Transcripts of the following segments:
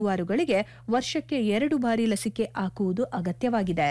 ಜಾನುವಾರುಗಳಿಗೆ ವರ್ಷಕ್ಕೆ ಎರಡು ಬಾರಿ ಲಸಿಕೆ ಹಾಕುವುದು ಅಗತ್ಯವಾಗಿದೆ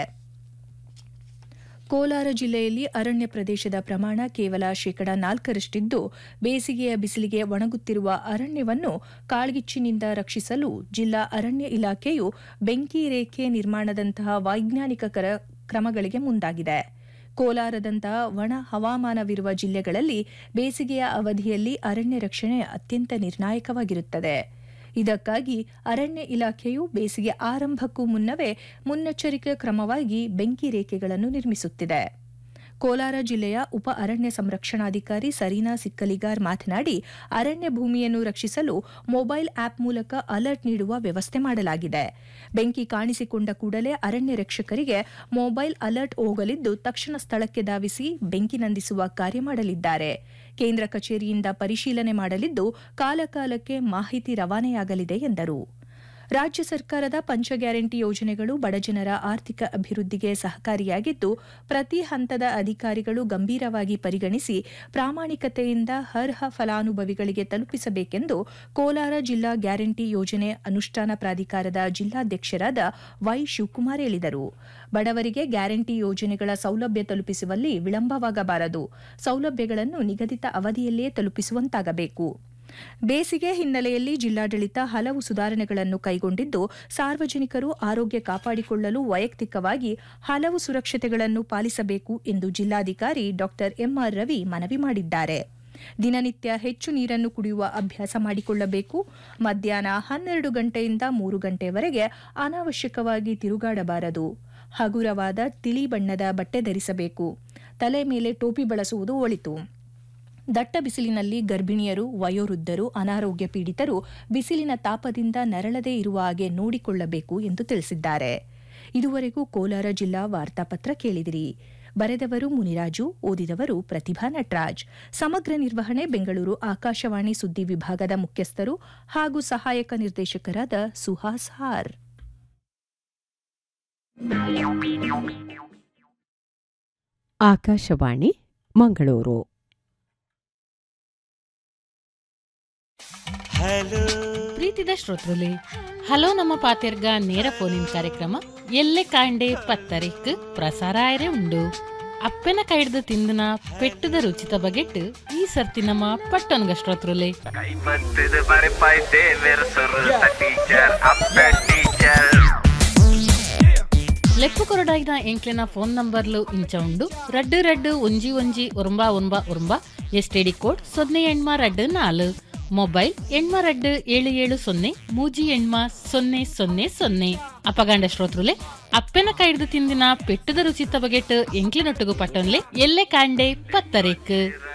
ಕೋಲಾರ ಜಿಲ್ಲೆಯಲ್ಲಿ ಅರಣ್ಯ ಪ್ರದೇಶದ ಪ್ರಮಾಣ ಕೇವಲ ಶೇಕಡ ನಾಲ್ಕರಷ್ಟಿದ್ದು ಬೇಸಿಗೆಯ ಬಿಸಿಲಿಗೆ ಒಣಗುತ್ತಿರುವ ಅರಣ್ಯವನ್ನು ಕಾಳ್ಗಿಚ್ಚಿನಿಂದ ರಕ್ಷಿಸಲು ಜಿಲ್ಲಾ ಅರಣ್ಯ ಇಲಾಖೆಯು ಬೆಂಕಿ ರೇಖೆ ನಿರ್ಮಾಣದಂತಹ ವೈಜ್ಞಾನಿಕ ಕರ- ಕ್ರಮಗಳಿಗೆ ಮುಂದಾಗಿದೆ ಕೋಲಾರದಂತಹ ಒಣ ಹವಾಮಾನವಿರುವ ಜಿಲ್ಲೆಗಳಲ್ಲಿ ಬೇಸಿಗೆಯ ಅವಧಿಯಲ್ಲಿ ಅರಣ್ಯ ರಕ್ಷಣೆ ಅತ್ಯಂತ ನಿರ್ಣಾಯಕವಾಗಿರುತ್ತದೆ ಇದಕ್ಕಾಗಿ ಅರಣ್ಯ ಇಲಾಖೆಯು ಬೇಸಿಗೆ ಆರಂಭಕ್ಕೂ ಮುನ್ನವೇ ಮುನ್ನೆಚ್ಚರಿಕೆ ಕ್ರಮವಾಗಿ ಬೆಂಕಿ ರೇಖೆಗಳನ್ನು ನಿರ್ಮಿಸುತ್ತಿದೆ ಕೋಲಾರ ಜಿಲ್ಲೆಯ ಉಪ ಅರಣ್ಯ ಸಂರಕ್ಷಣಾಧಿಕಾರಿ ಸರೀನಾ ಸಿಕ್ಕಲಿಗಾರ್ ಮಾತನಾಡಿ ಅರಣ್ಯ ಭೂಮಿಯನ್ನು ರಕ್ಷಿಸಲು ಮೊಬೈಲ್ ಆಪ್ ಮೂಲಕ ಅಲರ್ಟ್ ನೀಡುವ ವ್ಯವಸ್ಥೆ ಮಾಡಲಾಗಿದೆ ಬೆಂಕಿ ಕಾಣಿಸಿಕೊಂಡ ಕೂಡಲೇ ಅರಣ್ಯ ರಕ್ಷಕರಿಗೆ ಮೊಬೈಲ್ ಅಲರ್ಟ್ ಹೋಗಲಿದ್ದು ತಕ್ಷಣ ಸ್ಥಳಕ್ಕೆ ಧಾವಿಸಿ ಬೆಂಕಿ ನಂದಿಸುವ ಕಾರ್ಯ ಮಾಡಲಿದ್ದಾರೆ ಕೇಂದ್ರ ಕಚೇರಿಯಿಂದ ಪರಿಶೀಲನೆ ಮಾಡಲಿದ್ದು ಕಾಲಕಾಲಕ್ಕೆ ಮಾಹಿತಿ ರವಾನೆಯಾಗಲಿದೆ ಎಂದರು ರಾಜ್ಯ ಸರ್ಕಾರದ ಪಂಚ ಗ್ಯಾರಂಟಿ ಯೋಜನೆಗಳು ಬಡಜನರ ಆರ್ಥಿಕ ಅಭಿವೃದ್ಧಿಗೆ ಸಹಕಾರಿಯಾಗಿದ್ದು ಪ್ರತಿ ಹಂತದ ಅಧಿಕಾರಿಗಳು ಗಂಭೀರವಾಗಿ ಪರಿಗಣಿಸಿ ಪ್ರಾಮಾಣಿಕತೆಯಿಂದ ಅರ್ಹ ಫಲಾನುಭವಿಗಳಿಗೆ ತಲುಪಿಸಬೇಕೆಂದು ಕೋಲಾರ ಜಿಲ್ಲಾ ಗ್ಯಾರಂಟಿ ಯೋಜನೆ ಅನುಷ್ಠಾನ ಪ್ರಾಧಿಕಾರದ ಜಿಲ್ಲಾಧ್ಯಕ್ಷರಾದ ವೈ ಶಿವಕುಮಾರ್ ಹೇಳಿದರು ಬಡವರಿಗೆ ಗ್ಯಾರಂಟಿ ಯೋಜನೆಗಳ ಸೌಲಭ್ಯ ತಲುಪಿಸುವಲ್ಲಿ ವಿಳಂಬವಾಗಬಾರದು ಸೌಲಭ್ಯಗಳನ್ನು ನಿಗದಿತ ಅವಧಿಯಲ್ಲೇ ತಲುಪಿಸುವಂತಾಗಬೇಕು ಬೇಸಿಗೆ ಹಿನ್ನೆಲೆಯಲ್ಲಿ ಜಿಲ್ಲಾಡಳಿತ ಹಲವು ಸುಧಾರಣೆಗಳನ್ನು ಕೈಗೊಂಡಿದ್ದು ಸಾರ್ವಜನಿಕರು ಆರೋಗ್ಯ ಕಾಪಾಡಿಕೊಳ್ಳಲು ವೈಯಕ್ತಿಕವಾಗಿ ಹಲವು ಸುರಕ್ಷತೆಗಳನ್ನು ಪಾಲಿಸಬೇಕು ಎಂದು ಜಿಲ್ಲಾಧಿಕಾರಿ ಡಾ ಎಂಆರ್ ರವಿ ಮನವಿ ಮಾಡಿದ್ದಾರೆ ದಿನನಿತ್ಯ ಹೆಚ್ಚು ನೀರನ್ನು ಕುಡಿಯುವ ಅಭ್ಯಾಸ ಮಾಡಿಕೊಳ್ಳಬೇಕು ಮಧ್ಯಾಹ್ನ ಹನ್ನೆರಡು ಗಂಟೆಯಿಂದ ಮೂರು ಗಂಟೆವರೆಗೆ ಅನಾವಶ್ಯಕವಾಗಿ ತಿರುಗಾಡಬಾರದು ಹಗುರವಾದ ತಿಳಿ ಬಣ್ಣದ ಬಟ್ಟೆ ಧರಿಸಬೇಕು ತಲೆ ಮೇಲೆ ಟೋಪಿ ಬಳಸುವುದು ಒಳಿತು ದಟ್ಟ ಬಿಸಿಲಿನಲ್ಲಿ ಗರ್ಭಿಣಿಯರು ವಯೋವೃದ್ಧರು ಅನಾರೋಗ್ಯ ಪೀಡಿತರು ಬಿಸಿಲಿನ ತಾಪದಿಂದ ನರಳದೇ ಇರುವ ಹಾಗೆ ನೋಡಿಕೊಳ್ಳಬೇಕು ಎಂದು ತಿಳಿಸಿದ್ದಾರೆ ಇದುವರೆಗೂ ಕೋಲಾರ ಜಿಲ್ಲಾ ವಾರ್ತಾಪತ್ರ ಕೇಳಿದಿರಿ ಬರೆದವರು ಮುನಿರಾಜು ಓದಿದವರು ಪ್ರತಿಭಾ ನಟರಾಜ್ ಸಮಗ್ರ ನಿರ್ವಹಣೆ ಬೆಂಗಳೂರು ಆಕಾಶವಾಣಿ ಸುದ್ದಿ ವಿಭಾಗದ ಮುಖ್ಯಸ್ಥರು ಹಾಗೂ ಸಹಾಯಕ ನಿರ್ದೇಶಕರಾದ ಸುಹಾಸ್ ಹಾರ್ ಆಕಾಶವಾಣಿ ಮಂಗಳೂರು ಪ್ರೀತಿದ ಶ್ರೋತೃಲೆ ಹಲೋ ನಮ್ಮ ಪಾತೆರ್ಗ ನೇರ ಫೋನಿನ್ ಕಾರ್ಯಕ್ರಮ ಎಲ್ಲೆ ಕಾಂಡೆ ಪತ್ತರಿಕ್ ಪ್ರಸಾರ ಆಯ್ರೆ ಉಂಡು ಅಪ್ಪೆನ ಕೈಡ್ದು ತಿಂದನ ಪೆಟ್ಟದ ರುಚಿತ ಬಗೆಟ್ ಈ ಸರ್ತಿ ನಮ್ಮ ಪಟ್ಟೊನ್ಗ ಶ್ರೋತೃಲೆ ಕೈಮತ್ತದ ಬರೆಪಾಯ್ದೆ ಮೆರೆಸರು ಟೀಚರ್ ಅಪ್ಪ ಟೀಚರ್ ಲೆಪ್ಪು ಕೊರಡಾಯ್ನ ಎಂಕ್ಲೆನ ಫೋನ್ ನಂಬರ್ಲು ಇಂಚ ಉಂಡು ರಡ್ಡು ರಡ್ಡು ಒಂಜಿ ಒಂಜಿ ಒರಂಬ ಒನ್ಬ ಒರಂಬ ಎಸ್ಟಿಡಿ ಕೋಡ್ ಸೊನ್ನೆ ಎಣ್ಮ ರಡ್ಡು ನಾಲು ಮೊಬೈಲ್ ಎಣ್ಮ ರಡ್ಡು ಏಳು ಏಳು ಸೊನ್ನೆ ಮೂಜಿ ಎಣ್ಮ ಸೊನ್ನೆ ಸೊನ್ನೆ ಸೊನ್ನೆ ಅಪಗಾಂಡ ಶ್ರೋತೃಲೆ ಅಪ್ಪೆನ ಕೈಡ್ದು ತಿಂದಿನ ಪೆಟ್ಟದ ರುಚಿತ ಬಗೆಟ್ ಎಂಕ್ಲಿನೊಟ್ಟುಗು ಪಟ್ಟೊನ್ಲೆ ಎಲ್ಲೆ ಕಾಂಡೆ ಪತ್ತರೇಕ್